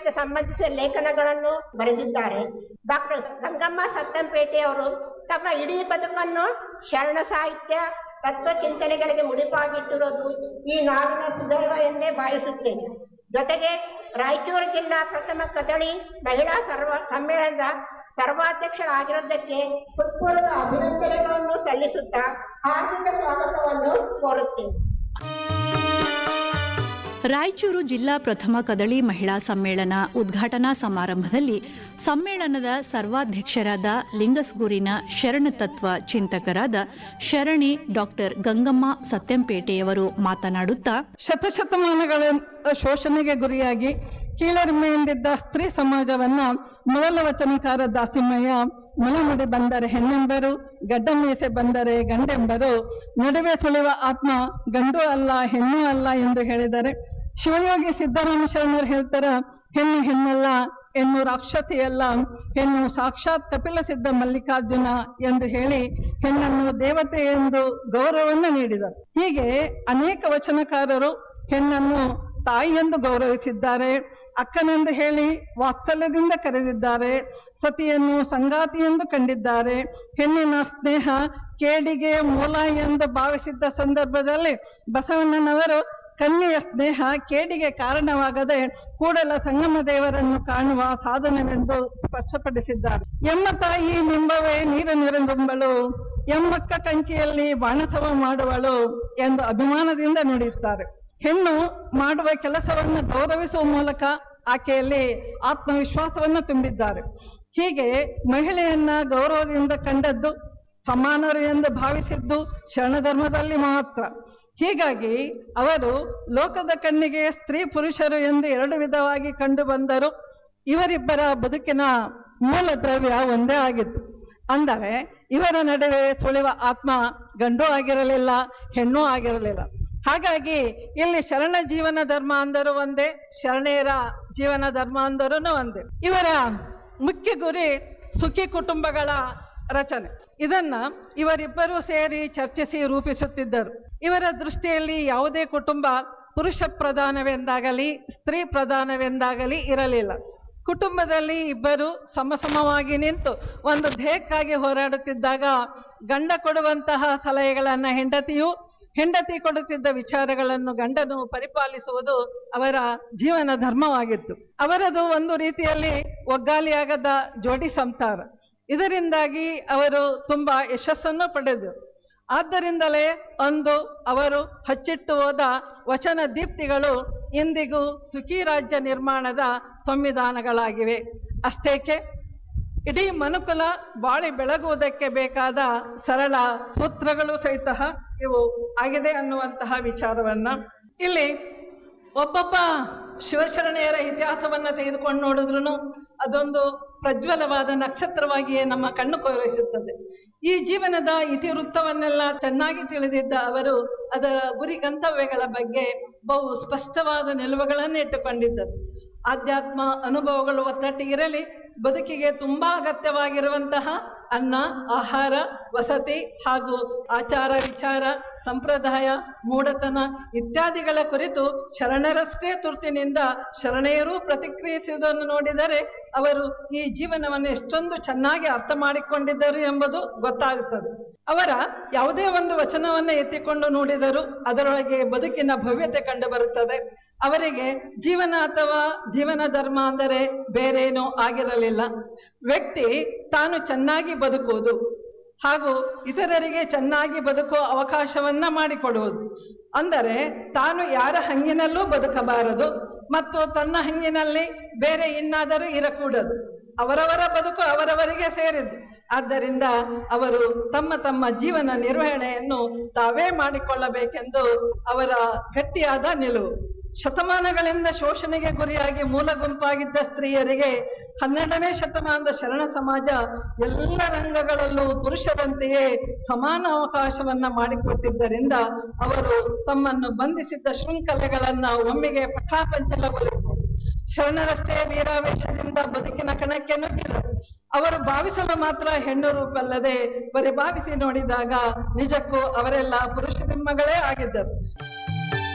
ವಿಷಯಕ್ಕೆ ಸಂಬಂಧಿಸಿದ ಲೇಖನಗಳನ್ನು ಬರೆದಿದ್ದಾರೆ ಡಾಕ್ಟರ್ ಗಂಗಮ್ಮ ಸತ್ತಂಪೇಟೆ ಅವರು ತಮ್ಮ ಇಡೀ ಬದುಕನ್ನು ಶರಣ ಸಾಹಿತ್ಯ ತತ್ವ ಚಿಂತನೆಗಳಿಗೆ ಮುಡಿಪಾಗಿಟ್ಟಿರೋದು ಈ ನಾಡಿನ ಸುದೈವ ಎಂದೇ ಭಾವಿಸುತ್ತೇನೆ ಜೊತೆಗೆ ರಾಯಚೂರು ಜಿಲ್ಲಾ ಪ್ರಥಮ ಕದಳಿ ಮಹಿಳಾ ಸರ್ವ ಸಮ್ಮೇಳನದ ಸರ್ವಾಧ್ಯಕ್ಷರಾಗಿರೋದಕ್ಕೆ ಹೃತ್ಪೂರ್ವಕ ಅಭಿನಂದನೆಗಳನ್ನು ಸಲ್ಲಿಸುತ್ತಾ ಹಾರ್ದಿಕ ಸ್ವಾಗತವನ್ನು ಕೋರುತ್ತೇನೆ ರಾಯಚೂರು ಜಿಲ್ಲಾ ಪ್ರಥಮ ಕದಳಿ ಮಹಿಳಾ ಸಮ್ಮೇಳನ ಉದ್ಘಾಟನಾ ಸಮಾರಂಭದಲ್ಲಿ ಸಮ್ಮೇಳನದ ಸರ್ವಾಧ್ಯಕ್ಷರಾದ ಲಿಂಗಸ್ಗೂರಿನ ಶರಣ ತತ್ವ ಚಿಂತಕರಾದ ಶರಣಿ ಡಾಕ್ಟರ್ ಗಂಗಮ್ಮ ಸತ್ಯಂಪೇಟೆಯವರು ಮಾತನಾಡುತ್ತಾ ಶತಶತಮಾನಗಳ ಶೋಷಣೆಗೆ ಗುರಿಯಾಗಿ ಕೀಳರಿಮೆಯಿಂದಿದ್ದ ಸ್ತ್ರೀ ಸಮಾಜವನ್ನ ಮೊದಲ ವಚನಕಾರ ದಾಸಿಮಯ್ಯ ಮೊಲಮುಡಿ ಬಂದರೆ ಹೆಣ್ಣೆಂಬರು ಗಡ್ಡ ಮೀಸೆ ಬಂದರೆ ಗಂಡೆಂಬರು ನಡುವೆ ಸುಳಿವ ಆತ್ಮ ಗಂಡು ಅಲ್ಲ ಹೆಣ್ಣು ಅಲ್ಲ ಎಂದು ಹೇಳಿದರೆ ಶಿವಯೋಗಿ ಸಿದ್ದರಾಮ ಶರಣರು ಹೇಳ್ತಾರ ಹೆಣ್ಣು ಹೆಣ್ಣಲ್ಲ ಹೆಣ್ಣು ರಾಕ್ಷಸಿಯಲ್ಲ ಹೆಣ್ಣು ಸಾಕ್ಷಾತ್ ಕಪಿಲ ಸಿದ್ಧ ಮಲ್ಲಿಕಾರ್ಜುನ ಎಂದು ಹೇಳಿ ಹೆಣ್ಣನ್ನು ದೇವತೆ ಎಂದು ಗೌರವವನ್ನು ನೀಡಿದರು ಹೀಗೆ ಅನೇಕ ವಚನಕಾರರು ಹೆಣ್ಣನ್ನು ತಾಯಿ ಎಂದು ಗೌರವಿಸಿದ್ದಾರೆ ಅಕ್ಕನೆಂದು ಹೇಳಿ ವಾತ್ಸಲ್ಯದಿಂದ ಕರೆದಿದ್ದಾರೆ ಸತಿಯನ್ನು ಸಂಗಾತಿ ಎಂದು ಕಂಡಿದ್ದಾರೆ ಹೆಣ್ಣಿನ ಸ್ನೇಹ ಕೇಡಿಗೆ ಮೂಲ ಎಂದು ಭಾವಿಸಿದ್ದ ಸಂದರ್ಭದಲ್ಲಿ ಬಸವಣ್ಣನವರು ಕನ್ಯೆಯ ಸ್ನೇಹ ಕೇಡಿಗೆ ಕಾರಣವಾಗದೆ ಕೂಡಲ ಸಂಗಮ ದೇವರನ್ನು ಕಾಣುವ ಸಾಧನವೆಂದು ಸ್ಪಷ್ಟಪಡಿಸಿದ್ದಾರೆ ಎಮ್ಮ ತಾಯಿ ನಿಂಬವೇ ನೀರು ನಿರಂದುಂಬಳು ಎಮ್ಮಕ್ಕ ಕಂಚಿಯಲ್ಲಿ ಬಾಣಸವ ಮಾಡುವಳು ಎಂದು ಅಭಿಮಾನದಿಂದ ನುಡಿಯುತ್ತಾರೆ ಹೆಣ್ಣು ಮಾಡುವ ಕೆಲಸವನ್ನು ಗೌರವಿಸುವ ಮೂಲಕ ಆಕೆಯಲ್ಲಿ ಆತ್ಮವಿಶ್ವಾಸವನ್ನು ತುಂಬಿದ್ದಾರೆ ಹೀಗೆ ಮಹಿಳೆಯನ್ನ ಗೌರವದಿಂದ ಕಂಡದ್ದು ಸಮಾನರು ಎಂದು ಭಾವಿಸಿದ್ದು ಶರಣಧರ್ಮದಲ್ಲಿ ಮಾತ್ರ ಹೀಗಾಗಿ ಅವರು ಲೋಕದ ಕಣ್ಣಿಗೆ ಸ್ತ್ರೀ ಪುರುಷರು ಎಂದು ಎರಡು ವಿಧವಾಗಿ ಕಂಡು ಬಂದರು ಇವರಿಬ್ಬರ ಬದುಕಿನ ಮೂಲ ದ್ರವ್ಯ ಒಂದೇ ಆಗಿತ್ತು ಅಂದರೆ ಇವರ ನಡುವೆ ಸುಳಿವ ಆತ್ಮ ಗಂಡು ಆಗಿರಲಿಲ್ಲ ಹೆಣ್ಣು ಆಗಿರಲಿಲ್ಲ ಹಾಗಾಗಿ ಇಲ್ಲಿ ಶರಣ ಜೀವನ ಧರ್ಮ ಅಂದರು ಒಂದೇ ಶರಣೆಯರ ಜೀವನ ಧರ್ಮ ಅಂದರೂ ಒಂದೇ ಇವರ ಮುಖ್ಯ ಗುರಿ ಸುಖಿ ಕುಟುಂಬಗಳ ರಚನೆ ಇದನ್ನ ಇವರಿಬ್ಬರೂ ಸೇರಿ ಚರ್ಚಿಸಿ ರೂಪಿಸುತ್ತಿದ್ದರು ಇವರ ದೃಷ್ಟಿಯಲ್ಲಿ ಯಾವುದೇ ಕುಟುಂಬ ಪುರುಷ ಪ್ರಧಾನವೆಂದಾಗಲಿ ಸ್ತ್ರೀ ಪ್ರಧಾನವೆಂದಾಗಲಿ ಇರಲಿಲ್ಲ ಕುಟುಂಬದಲ್ಲಿ ಇಬ್ಬರು ಸಮಸಮವಾಗಿ ನಿಂತು ಒಂದು ಧ್ಯೇಯಕ್ಕಾಗಿ ಹೋರಾಡುತ್ತಿದ್ದಾಗ ಗಂಡ ಕೊಡುವಂತಹ ಸಲಹೆಗಳನ್ನ ಹೆಂಡತಿಯು ಹೆಂಡತಿ ಕೊಡುತ್ತಿದ್ದ ವಿಚಾರಗಳನ್ನು ಗಂಡನು ಪರಿಪಾಲಿಸುವುದು ಅವರ ಜೀವನ ಧರ್ಮವಾಗಿತ್ತು ಅವರದು ಒಂದು ರೀತಿಯಲ್ಲಿ ಒಗ್ಗಾಲಿಯಾಗದ ಜೋಡಿ ಸಂಸಾರ ಇದರಿಂದಾಗಿ ಅವರು ತುಂಬಾ ಯಶಸ್ಸನ್ನು ಪಡೆದರು ಆದ್ದರಿಂದಲೇ ಅಂದು ಅವರು ಹಚ್ಚಿಟ್ಟು ಹೋದ ವಚನ ದೀಪ್ತಿಗಳು ಇಂದಿಗೂ ಸುಖಿ ರಾಜ್ಯ ನಿರ್ಮಾಣದ ಸಂವಿಧಾನಗಳಾಗಿವೆ ಅಷ್ಟೇಕೆ ಇಡೀ ಮನುಕುಲ ಬಾಳಿ ಬೆಳಗುವುದಕ್ಕೆ ಬೇಕಾದ ಸರಳ ಸೂತ್ರಗಳು ಸಹಿತ ಇವು ಆಗಿದೆ ಅನ್ನುವಂತಹ ವಿಚಾರವನ್ನ ಇಲ್ಲಿ ಒಬ್ಬೊಬ್ಬ ಶಿವಶರಣೆಯರ ಇತಿಹಾಸವನ್ನ ತೆಗೆದುಕೊಂಡು ನೋಡಿದ್ರು ಅದೊಂದು ಪ್ರಜ್ವಲವಾದ ನಕ್ಷತ್ರವಾಗಿಯೇ ನಮ್ಮ ಕಣ್ಣು ಕೊರೈಸುತ್ತದೆ ಈ ಜೀವನದ ಇತಿವೃತ್ತವನ್ನೆಲ್ಲ ಚೆನ್ನಾಗಿ ತಿಳಿದಿದ್ದ ಅವರು ಅದರ ಗುರಿ ಗಂತವ್ಯಗಳ ಬಗ್ಗೆ ಬಹು ಸ್ಪಷ್ಟವಾದ ನಿಲುವುಗಳನ್ನು ಇಟ್ಟುಕೊಂಡಿದ್ದರು ಆಧ್ಯಾತ್ಮ ಅನುಭವಗಳು ಒತ್ತಟ್ಟಿಗಿರಲಿ ಬದುಕಿಗೆ ತುಂಬಾ ಅಗತ್ಯವಾಗಿರುವಂತಹ ಅನ್ನ ಆಹಾರ ವಸತಿ ಹಾಗೂ ಆಚಾರ ವಿಚಾರ ಸಂಪ್ರದಾಯ ಮೂಢತನ ಇತ್ಯಾದಿಗಳ ಕುರಿತು ಶರಣರಷ್ಟೇ ತುರ್ತಿನಿಂದ ಶರಣೆಯರೂ ಪ್ರತಿಕ್ರಿಯಿಸುವುದನ್ನು ನೋಡಿದರೆ ಅವರು ಈ ಜೀವನವನ್ನು ಎಷ್ಟೊಂದು ಚೆನ್ನಾಗಿ ಅರ್ಥ ಮಾಡಿಕೊಂಡಿದ್ದರು ಎಂಬುದು ಗೊತ್ತಾಗುತ್ತದೆ ಅವರ ಯಾವುದೇ ಒಂದು ವಚನವನ್ನು ಎತ್ತಿಕೊಂಡು ನೋಡಿದರೂ ಅದರೊಳಗೆ ಬದುಕಿನ ಭವ್ಯತೆ ಕಂಡು ಬರುತ್ತದೆ ಅವರಿಗೆ ಜೀವನ ಅಥವಾ ಜೀವನ ಧರ್ಮ ಅಂದರೆ ಬೇರೇನೋ ಆಗಿರಲಿಲ್ಲ ವ್ಯಕ್ತಿ ತಾನು ಚೆನ್ನಾಗಿ ಬದುಕುವುದು ಹಾಗೂ ಇತರರಿಗೆ ಚೆನ್ನಾಗಿ ಬದುಕುವ ಅವಕಾಶವನ್ನ ಮಾಡಿಕೊಡುವುದು ಅಂದರೆ ತಾನು ಯಾರ ಹಂಗಿನಲ್ಲೂ ಬದುಕಬಾರದು ಮತ್ತು ತನ್ನ ಹಂಗಿನಲ್ಲಿ ಬೇರೆ ಇನ್ನಾದರೂ ಇರಕೂಡದು ಅವರವರ ಬದುಕು ಅವರವರಿಗೆ ಸೇರಿದ್ದು ಆದ್ದರಿಂದ ಅವರು ತಮ್ಮ ತಮ್ಮ ಜೀವನ ನಿರ್ವಹಣೆಯನ್ನು ತಾವೇ ಮಾಡಿಕೊಳ್ಳಬೇಕೆಂದು ಅವರ ಗಟ್ಟಿಯಾದ ನಿಲುವು ಶತಮಾನಗಳಿಂದ ಶೋಷಣೆಗೆ ಗುರಿಯಾಗಿ ಮೂಲ ಗುಂಪಾಗಿದ್ದ ಸ್ತ್ರೀಯರಿಗೆ ಹನ್ನೆರಡನೇ ಶತಮಾನದ ಶರಣ ಸಮಾಜ ಎಲ್ಲ ರಂಗಗಳಲ್ಲೂ ಪುರುಷರಂತೆಯೇ ಸಮಾನ ಅವಕಾಶವನ್ನ ಮಾಡಿಕೊಟ್ಟಿದ್ದರಿಂದ ಅವರು ತಮ್ಮನ್ನು ಬಂಧಿಸಿದ್ದ ಶೃಂಖಲೆಗಳನ್ನ ಒಮ್ಮೆಗೆ ಪಠಾಪಂಚಲಗೊಳಿಸಿದರು ಶರಣರಷ್ಟೇ ವೀರಾವೇಶದಿಂದ ಬದುಕಿನ ಕಣಕ್ಕೆ ನುಗ್ಗಿದರು ಅವರು ಭಾವಿಸಲು ಮಾತ್ರ ಹೆಣ್ಣು ರೂಪಲ್ಲದೆ ಬರೀ ಭಾವಿಸಿ ನೋಡಿದಾಗ ನಿಜಕ್ಕೂ ಅವರೆಲ್ಲ ಪುರುಷ ದಿಮ್ಮಗಳೇ ಆಗಿದ್ದರು